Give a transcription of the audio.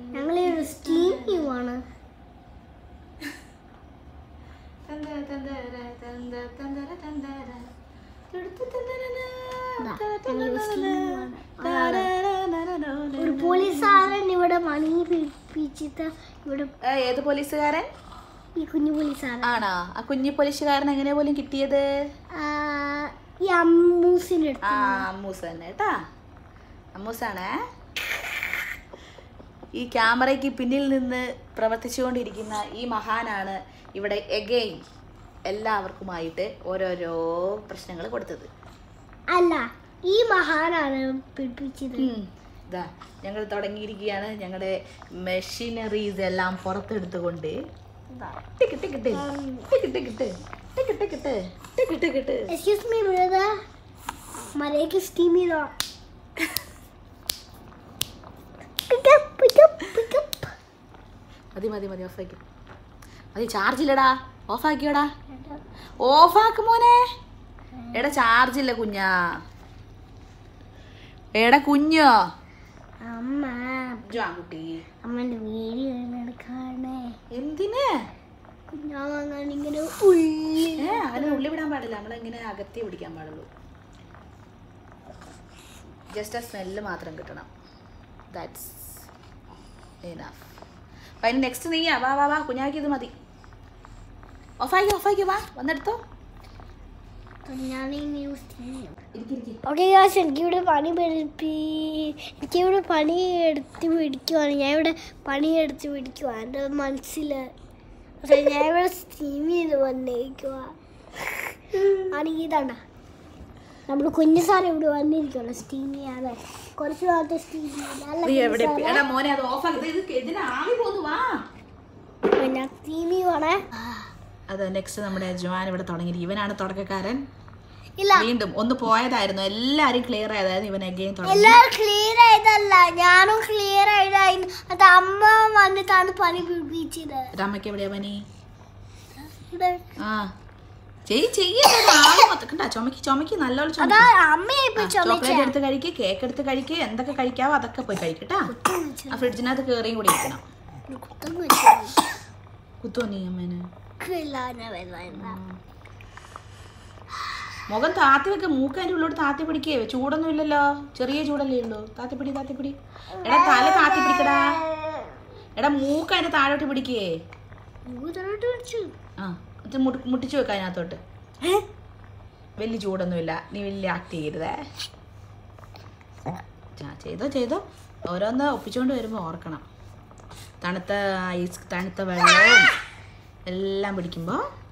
ഞങ്ങളെ ഒരു സ്റ്റീം ചെയ്യുവാണ് തന്തര തന്തര തന്ത തന്തര തന്തര. തുടുത്തു തന്തരന. ദാ, തന്തര ഞങ്ങള് steam ചെയ്യുവാണ്. തരരരരരരരര. ഒരു പോലീസുകാരൻ ഇവിടെ മണി പിടിപ്പിച്ചിട്ട് ഇവിടെ ആ, ഏത് പോലീസുകാരൻ ഈ കുഞ്ഞു പോലീസുകാരൻ ആണോ ആ കുഞ്ഞു പോലീസുകാരൻ എങ്ങനെ പോലും കിട്ടിയത് ആ, ഈ അമ്മൂസിന്റെ ആ അടുത്ത് അമ്മൂസ് തന്നെ കേട്ടാ അമ്മൂസാണേ ഈ ക്യാമറയ്ക്ക് പിന്നിൽ നിന്ന് പ്രവർത്തിച്ചുകൊണ്ടിരിക്കുന്ന ഈ മഹാനാണ് ഇവിടെ എഗെയിൻ എല്ലാവർക്കുമായിട്ട് ഓരോരോ പ്രശ്നങ്ങൾ കൊടുത്തത് അല്ല ഈ മഹാനാണ് പിടിപ്പിച്ചത് ഉം. ദാ ഞങ്ങൾ തുടങ്ങിയിരിക്കുകയാണ് ഞങ്ങളുടെ മെഷീനറീസ് എല്ലാം പുറത്തെടുത്തുകൊണ്ട് ദാ, tick tick tick. Tick tick tick. Tick tick tick. Tick tick tick. Excuse me brother മലയ്ക്ക് സ്റ്റീം ചെയ്തോ പിക്കപ്പ് പിക്കപ്പ് പിക്കപ്പ് മതി മതി മതി ഓഫാക്കി മതി ചാർജ് ഇല്ലടാ ഓഫാക്കിയോടാ ഓഫാക്ക് മോനെ എടാ ചാർജ് ഇല്ല കുഞ്ഞാ എടാ കുഞ്ഞോ അമ്മ കുട്ടി അമ്മന്റെ വീഡിയോ എടുക്കാണേ എന്തിന് കുഞ്ഞാങ്ങാൻ ഇങ്ങനെ ഉള്ളി ഏ അങ്ങനെ ഉള്ളി വിടാൻ പാടില്ല നമ്മളിങ്ങനെ അകത്തി പിടിക്കാൻ പാടുള്ളൂ ജസ്റ്റ് ആ സ്മെല്ല് മാത്രം കിട്ടണം ദാറ്റ്സ് ഇനഫ് അപ്പം അതിന് നെക്സ്റ്റ് നീയാ വാ വാ വാ കുഞ്ഞാക്കി ഇത് മതി ഓഫാക്കി ഓഫാക്കി വാ വന്നെടുത്തോ ഞാൻ യൂസ് ചെയ്യും ഇരിക്കിരിക്കി ഓക്കെ ഗ്യാസ് എനിക്കിവിടെ പണി പഠിപ്പി എനിക്കിവിടെ പണി എടുത്ത് പിടിക്കുവാണ് ഞാൻ ഇവിടെ പണി എടുത്ത് പിടിക്കുവാ എൻ്റെ മനസ്സിൽ പക്ഷേ ഞാൻ ഇവിടെ സ്റ്റീം ചെയ്ത് വന്നേക്കുക ആണെങ്കിൽ ഇതാണ്ട നമ്മുടെ കുഞ്ഞു സാർ ഇവിടെ വന്നിരിക്കുമല്ലോ സ്റ്റീം ചെയ്യാതെ കുറച്ച് ഭാഗത്ത് സ്റ്റീം നീ എവിടെ എടാ മോനെ അത് ഓഫാക്കി ഇത് ഇതിന് ആവി പോന്നു വാ ഞാൻ സ്റ്റീം ചെയ്യുവാണേ അത് നെക്സ്റ്റ് നമ്മുടെ ജോൻ ഇവിടെ തുടങ്ങി ഇവനാണ് തുടക്കക്കാരൻ ഇല്ല വീണ്ടും ഒന്ന് പോയതായിരുന്നു എല്ലാരും ക്ലിയർ ആയതായിരുന്നു ഇവൻ അഗെയിൻ തുടങ്ങി എല്ലാവരും ക്ലിയർ ആയതല്ല ഞാനും ക്ലിയർ ആയതായിരുന്നു അത് അമ്മ വന്നിട്ടാണ് പണി പിടിപ്പിച്ചത് രാമയ്ക്ക് എവിടെയാ പനി ഇവിടെ ആ ചെയ് ചെയ്യ കണ്ടാ ചുമക്ക് ചുമക്ക് നല്ലോണം അതാ ചുമക്ക് അമ്മയായിപ്പോ ചോക്ലേറ്റ് എടുത്ത് കഴിക്കുക കേക്ക് എടുത്ത് കഴിക്കുക എന്തൊക്കെ കഴിക്കാവോ അതൊക്കെ പോയി കഴിക്കട്ടാ ആ ഫ്രിഡ്ജിനകത്ത് കയറിയും കൂടി ഇരിക്കണം കുത്തുവോ നീ അമ്മേന് മുഖം താത്തി വെക്ക മൂക്ക് അതിന്റെ ഉള്ളോട്ട് താത്തി പിടിക്കേ ചൂടൊന്നും ഇല്ലല്ലോ ചെറിയ ചൂടല്ലേ ഉള്ളൂ താത്തി പിടി താത്തി പിടി എടാ തല താത്തി പിടിക്കടാ എടാ മൂക്ക് അതിന്റെ താഴോട്ട് പിടിക്കേ ആ ഇത് മുട്ടി- മുട്ടിച്ചു വെക്ക അതിനകത്തോട്ട് വലിയ ചൂടൊന്നുമില്ല നീ വലിയ ആക്ട് ചെയ്യരുതേ ആ ചെയ്തോ ചെയ്തോ ഓരോന്ന് ഒപ്പിച്ചുകൊണ്ട് വരുമ്പോൾ ഓർക്കണം തണുത്ത ഐസ് തണുത്ത വെള്ളവും എല്ലാം പിടിക്കുമ്പോൾ